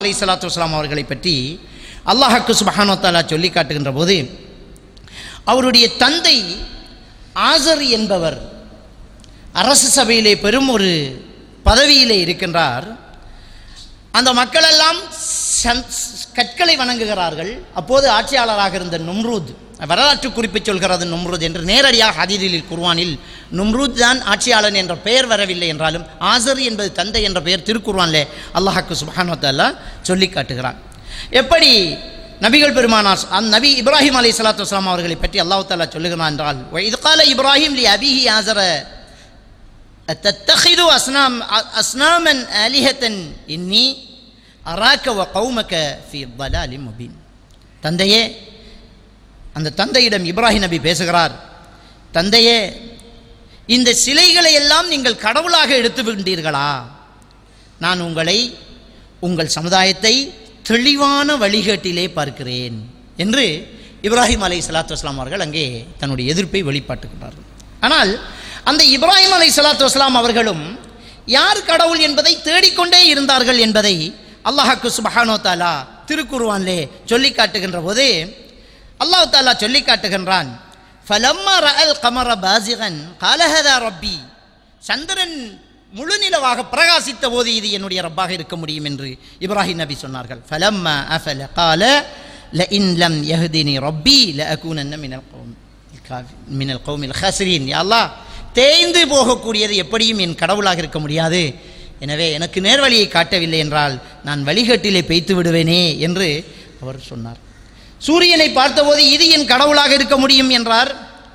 அலை சலாத்து வஸ்லாம் அவர்களை பற்றி அல்லாஹாக்கு சுபஹானோ தாலா சொல்லி காட்டுகின்ற போது அவருடைய தந்தை ஆசர் என்பவர் அரசு சபையிலே பெரும் ஒரு பதவியிலே இருக்கின்றார் அந்த மக்களெல்லாம் சந்- கற்களை வணங்குகிறார்கள் அப்போது ஆட்சியாளராக இருந்த நும்ரூத் வரலாற்று குறிப்பு சொல்கிறது நும்ரூத் என்று நேரடியாக ஹதீரில் குர்வானில் நும்ரூத் தான் ஆட்சியாளன் என்ற பெயர் வரவில்லை என்றாலும் ஆசர் என்பது தந்தை என்ற பெயர் திருக்குர்வானிலே அல்லாஹாக்கு சுபஹானத்தல்லா சொல்லி காட்டுகிறான் எப்படி நபிகள் பெருமானார் அந்த நபி இப்ராஹிம் அலை சலாத்து வஸ்லாம் அவர்களை பற்றி அல்லாஹ் தாலா சொல்லுகிறான் என்றால் இது கால இப்ராஹிம் லி அபிஹி ஆசர أتتخذ أصنام أصناما آلهة إني أراك وقومك في ضلال مبين தந்தையே அந்த தந்தையிடம் இப்ராஹிம் நபி பேசுகிறார் தந்தையே இந்த சிலைகளை எல்லாம் நீங்கள் கடவுளாக எடுத்து விட்டீர்களா நான் உங்களை உங்கள் சமுதாயத்தை தெளிவான வழிகேட்டிலே பார்க்கிறேன் என்று இப்ராஹிம் அலை சலாத்து வஸ்லாம் அவர்கள் அங்கே தன்னுடைய எதிர்ப்பை வெளிப்பாட்டுகிறார்கள் ஆனால் அந்த இப்ராஹிம் அலை சலாத்து வஸ்லாம் அவர்களும் யார் கடவுள் என்பதை தேடிக்கொண்டே இருந்தார்கள் என்பதை அல்லாஹாக்கு சுபஹானோ தாலா திருக்குருவான்லே சொல்லி காட்டுகின்ற போது அல்லாஹ் தாலா சொல்லி காட்டுகின்றான் ஃபலம்மா ரஅல் கமர பாசிகன் காலஹதா ரப்பி சந்திரன் முழு நிலவாக பிரகாசித்த போது இது என்னுடைய ரப்பாக இருக்க முடியும் என்று இப்ராஹிம் நபி சொன்னார்கள் ஃபலம்மா அஃபல கால لئن لم يهدني ربي لأكونن من القوم الكافر من القوم الخاسرين يا الله தேய்ந்து போகக்கூடியது எப்படியும் என் கடவுளாக இருக்க முடியாது எனவே எனக்கு நேர்வழியை காட்டவில்லை என்றால் நான் வழிகட்டிலே பெய்த்து விடுவேனே என்று அவர் சொன்னார் சூரியனை பார்த்தபோது இது என் கடவுளாக இருக்க முடியும் என்றார்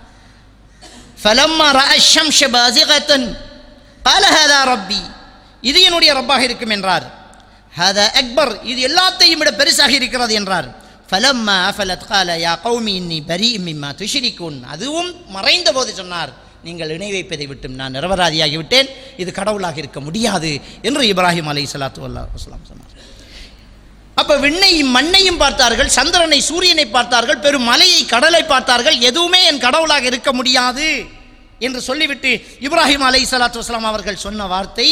فلما راى الشمس بازغه قال هذا ربي இது என்னுடைய ரப்பாக இருக்கும் என்றார் هذا اكبر இது எல்லாத்தையும் விட பெருசாக இருக்கிறது என்றார் فلما افلت قال يا قوم اني بريء مما تشركون அதுவும் மறைந்த போது சொன்னார் நீங்கள் இணை வைப்பதை விட்டும் நான் நிரபராதியாகி விட்டேன் இது கடவுளாக இருக்க முடியாது என்று இப்ராஹிம் அலை சலாத்து வல்லாம் சொன்னார் அப்ப விண்ணையும் மண்ணையும் பார்த்தார்கள் சந்திரனை சூரியனை பார்த்தார்கள் பெரும் மலையை கடலை பார்த்தார்கள் எதுவுமே என் கடவுளாக இருக்க முடியாது என்று சொல்லிவிட்டு இப்ராஹிம் அலை சலாத்து வஸ்லாம் அவர்கள் சொன்ன வார்த்தை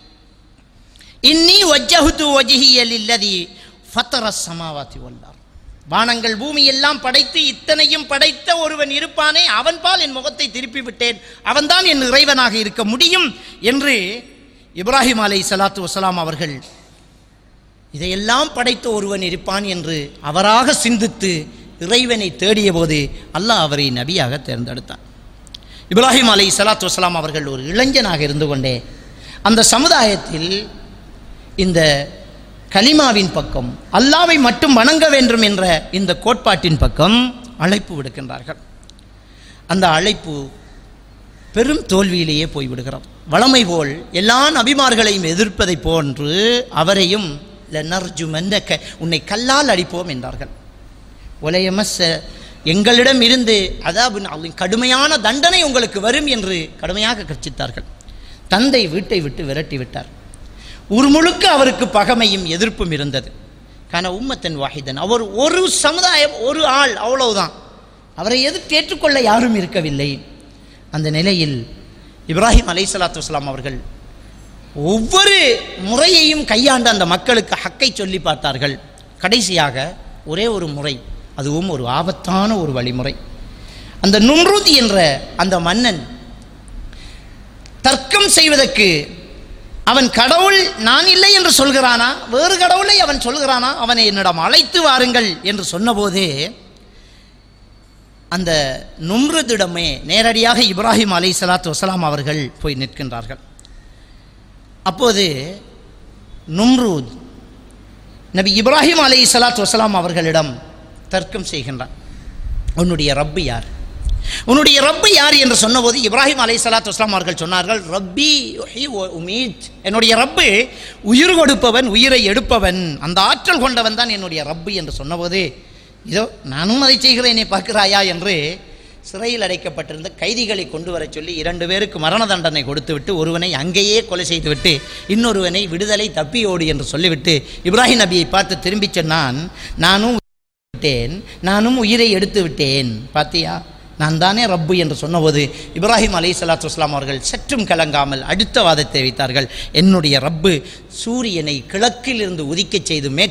இன்னி வஜ்ஜஹுது வஜ்ஹிய லில்லதி ஃபத்தர சமாவாத்தி வல்லார் வானங்கள் பூமி எல்லாம் படைத்து இத்தனையும் படைத்த ஒருவன் இருப்பானே அவன் பால் என் முகத்தை திருப்பி விட்டேன் அவன்தான் என் இறைவனாக இருக்க முடியும் என்று இப்ராஹிம் அலை சலாத்து வசலாம் அவர்கள் இதையெல்லாம் படைத்த ஒருவன் இருப்பான் என்று அவராக சிந்தித்து இறைவனை தேடிய போது அல்லாஹ் அவரை நபியாக தேர்ந்தெடுத்தான் இப்ராஹிம் அலை சலாத்து வசலாம் அவர்கள் ஒரு இளைஞனாக இருந்து கொண்டே அந்த சமுதாயத்தில் இந்த கலிமாவின் பக்கம் அல்லாவை மட்டும் வணங்க வேண்டும் என்ற இந்த கோட்பாட்டின் பக்கம் அழைப்பு விடுக்கின்றார்கள் அந்த அழைப்பு பெரும் தோல்வியிலேயே போய்விடுகிறார் வளமை போல் எல்லா நபிமார்களையும் எதிர்ப்பதை போன்று அவரையும் லனர்ஜுமன்னக உன்னை கல்லால் அடிப்போம் என்றார்கள் ஒலையமச எங்களிடம் இருந்து அதாவது கடுமையான தண்டனை உங்களுக்கு வரும் என்று கடுமையாக கர்ச்சித்தார்கள் தந்தை வீட்டை விட்டு விரட்டி விட்டார் ஒரு முழுக்க அவருக்கு பகமையும் எதிர்ப்பும் இருந்தது கான உம்மத்தன் வாஹிதன் அவர் ஒரு சமுதாயம் ஒரு ஆள் அவ்வளவுதான் அவரை எதிர்த்து ஏற்றுக்கொள்ள யாரும் இருக்கவில்லை அந்த நிலையில் இப்ராஹிம் அலை சலாத்து வஸ்லாம் அவர்கள் ஒவ்வொரு முறையையும் கையாண்டு அந்த மக்களுக்கு ஹக்கை சொல்லி பார்த்தார்கள் கடைசியாக ஒரே ஒரு முறை அதுவும் ஒரு ஆபத்தான ஒரு வழிமுறை அந்த நும்ருத் என்ற அந்த மன்னன் தர்க்கம் செய்வதற்கு அவன் கடவுள் நான் இல்லை என்று சொல்கிறானா வேறு கடவுளை அவன் சொல்கிறானா அவனை என்னிடம் அழைத்து வாருங்கள் என்று சொன்னபோது அந்த நும்ருதிடமே நேரடியாக இப்ராஹிம் அலை சலாத்து வசலாம் அவர்கள் போய் நிற்கின்றார்கள் அப்போது நும்ரூத் நபி இப்ராஹிம் அலை சலாத்து வசலாம் அவர்களிடம் தர்க்கம் செய்கின்றான் உன்னுடைய ரப்பு யார் உன்னுடைய ரப்பு யார் என்று சொன்னபோது இப்ராஹிம் அலை சலாத்து வஸ்லாம் அவர்கள் சொன்னார்கள் ரப்பி யுஹ்யி வ உமீத் என்னுடைய ரப்பு உயிர் கொடுப்பவன் உயிரை எடுப்பவன் அந்த ஆற்றல் கொண்டவன் தான் என்னுடைய ரப்பு என்று சொன்னபோது இதோ நானும் அதை செய்கிறேனே பார்க்கிறாயா என்று சிறையில் அடைக்கப்பட்டிருந்த கைதிகளை கொண்டு வரச் சொல்லி இரண்டு பேருக்கு மரண தண்டனை கொடுத்துவிட்டு ஒருவனை அங்கேயே கொலை செய்துவிட்டு இன்னொருவனை விடுதலை தப்பியோடு என்று சொல்லிவிட்டு இப்ராஹிம் நபியை பார்த்து திரும்பிச் சொன்னான் நானும் விட்டேன் நானும் உயிரை எடுத்து விட்டேன் பாத்தியா நான் தானே ரப்பு என்று சொன்னபோது இப்ராஹிம் அலை சலாத்து வஸ்லாம் அவர்கள் சற்றும் கலங்காமல் அடுத்த வாதத்தை வைத்தார்கள் என்னுடைய ரப்பு சூரியனை கிழக்கிலிருந்து உதிக்கச் செய்து மேற்கு